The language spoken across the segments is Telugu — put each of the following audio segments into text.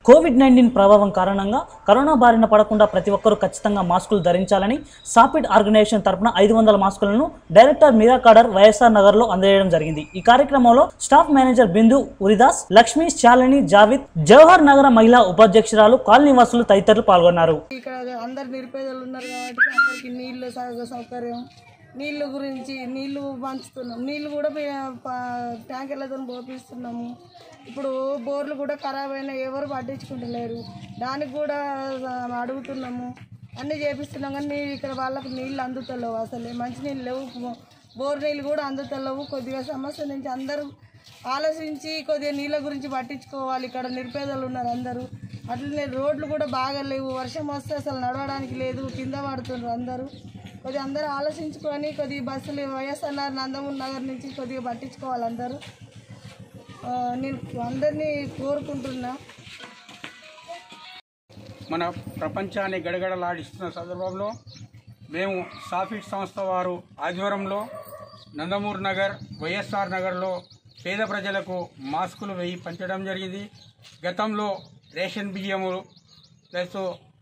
కోవిడ్ నైన్టీన్ ప్రభావం కారణంగా కరోనా బారిన పడకుండా ప్రతి ఒక్కరూ ఖచ్చితంగా మాస్కులు ధరించాలని సాపిడ్ ఆర్గనైజేషన్ తరపున ఐదు వందల మాస్కులను డైరెక్టర్ మీరా కాడర్ వైఎస్ఆర్ నగర్ లో అందజేయడం జరిగింది ఈ కార్యక్రమంలో స్టాఫ్ మేనేజర్ బిందు ఉరిదాస్ లక్ష్మీ శాలిని జావిద్ జవహర్ నగర మహిళా ఉపాధ్యక్షురాలు కాలనీవాసులు తదితరులు పాల్గొన్నారు ఇక్కడ అందరు నిరుపేదలు ఉన్నారు కాబట్టి అందరికి నీళ్ళు సౌ- సౌకర్యం నీళ్ళు గురించి నీళ్ళు పంచుతున్నాం నీళ్ళు కూడా పే- ప- ట్యాంకర్లతో పోపిస్తున్నాము ఇప్పుడు బోర్లు కూడా ఖరాబ్ అయినా ఎవరు పట్టించుకుంటలేరు దానికి కూడా ఆ, అడుగుతున్నాము అన్నీ చేపిస్తున్నాం కానీ ఇక్కడ వాళ్ళకు నీళ్ళు అందుతలేవు అసలు మంచి నీళ్ళు లేవు బో- బోర్ నీళ్ళు కూడా అందుతలేవు కొద్దిగా సమస్య నుంచి అందరూ ఆలోచించి కొద్దిగా నీళ్ళ గురించి పట్టించుకోవాలి ఇక్కడ నిరుపేదలు ఉన్నారు అందరూ అట్లనే రోడ్లు కూడా బాగా లేవు వర్షం వస్తే అసలు నడవడానికి లేదు కింద పడుతున్నారు అందరూ కొద్దిగా అందరూ ఆలోచించుకొని కొద్దిగా బస్సులు వైఎస్ఆర్ నందమూరి నగర్ నుంచి కొద్దిగా పట్టించుకోవాలి అందరూ ఆ, నేను అందరినీ కోరుకుంటున్నా మన ప్రపంచాన్ని గడగడలాడిస్తున్న సందర్భంలో మేము సాఫిట్ సంస్థ వారు ఆధ్వర్యంలో నందమూరి నగర్ వైఎస్ఆర్ నగర్లో పేద ప్రజలకు మాస్కులు వేయి పంచడం జరిగింది గతంలో రేషన్ బియ్యము ప్లస్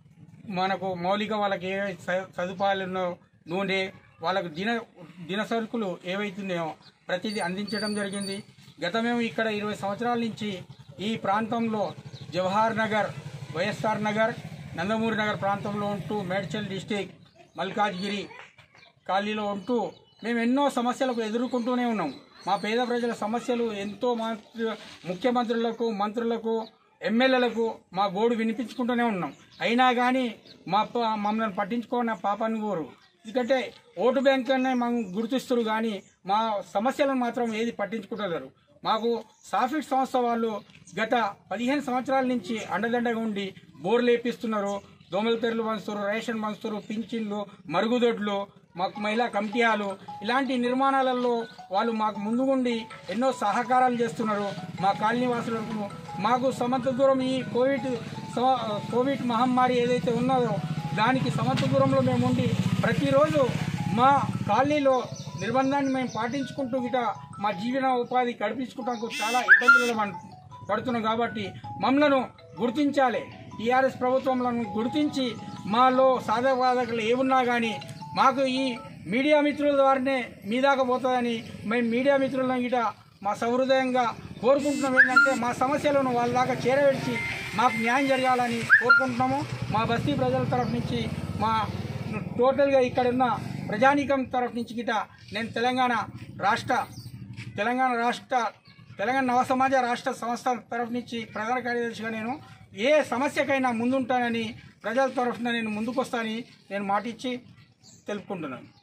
మనకు మౌలిక వాళ్ళకి ఏ స- సదుపాయాలు ఉన్నాయో నూనె వాళ్ళకు దిన దిన సరుకులు ఏవైతున్నాయో ప్రతిదీ అందించడం జరిగింది గతమేమో ఇక్కడ ఇరవై సంవత్సరాల నుంచి ఈ ప్రాంతంలో జవహర్ నగర్ వైఎస్ఆర్ నగర్ నందమూరి నగర్ ప్రాంతంలో ఉంటూ మేడ్చల్ డిస్టిక్ మల్కాజ్గిరి ఖాళీలో ఉంటూ మేము ఎన్నో సమస్యలకు ఎదుర్కొంటూనే ఉన్నాం మా పేద ప్రజల సమస్యలు ఎంతో మంత్రి ముఖ్యమంత్రులకు మంత్రులకు ఎమ్మెల్యేలకు మా గోడు వినిపించుకుంటూనే ఉన్నాం అయినా కానీ మా ప- మమ్మల్ని పట్టించుకోని పాపాన్ని కోరు ఎందుకంటే ఓటు బ్యాంక్ అనే మనం గుర్తిస్తారు కానీ మా సమస్యలను మాత్రం ఏది పట్టించుకుంటలేరు మాకు సాఫిట్ సంస్థ వాళ్ళు గత పదిహేను సంవత్సరాల నుంచి అండదండగా ఉండి బోర్లు వేపిస్తున్నారు దోమల పేర్లు పంచుతారు రేషన్ పంచుతారు పింఛన్లు మరుగుదొడ్లు మాకు మహిళా కమిటీలు ఇలాంటి నిర్మాణాలలో వాళ్ళు మాకు ముందుగుండి ఎన్నో సహకారాలు చేస్తున్నారు మా కాలనీ వాసులకు మాకు సమంత దూరం ఈ కోవిడ్ సమ- కోవిడ్ మహమ్మారి ఏదైతే ఉన్నదో దానికి సమంత దూరంలో మేము ఉండి ప్రతిరోజు మా కాలనీలో నిర్బంధాన్ని మేము పాటించుకుంటూ గిట మా జీవన ఉపాధి గడిపించుకుంటానికి చాలా ఇబ్బందులు మనం పడుతున్నాం కాబట్టి మమ్మలను గుర్తించాలి టీఆర్ఎస్ ప్రభుత్వంలో గుర్తించి మాలో సాధకబాధకులు ఏమున్నా కానీ మాకు ఈ మీడియా మిత్రుల ద్వారానే మీ దాకా పోతుందని మేము మీడియా మిత్రులను గిట మా సహృదయంగా కోరుకుంటున్నాం ఏంటంటే మా సమస్యలను వాళ్ళ దాకా చేరవేసి మాకు న్యాయం జరగాలని కోరుకుంటున్నాము మా బస్తీ ప్రజల తరఫు నుంచి మా టోటల్గా ఇక్కడ ఉన్న ప్రజానీకం తరఫు నుంచి గిట నేను తెలంగాణ రాష్ట్ర తెలంగాణ రాష్ట్ర తెలంగాణ నవ సమాజ రాష్ట్ర సంస్థ తరఫు నుంచి ప్రధాన కార్యదర్శిగా నేను ఏ సమస్యకైనా ముందుంటానని ప్రజల తరఫున నేను ముందుకొస్తానని నేను మాటిచ్చి తెలుపుకుంటున్నాను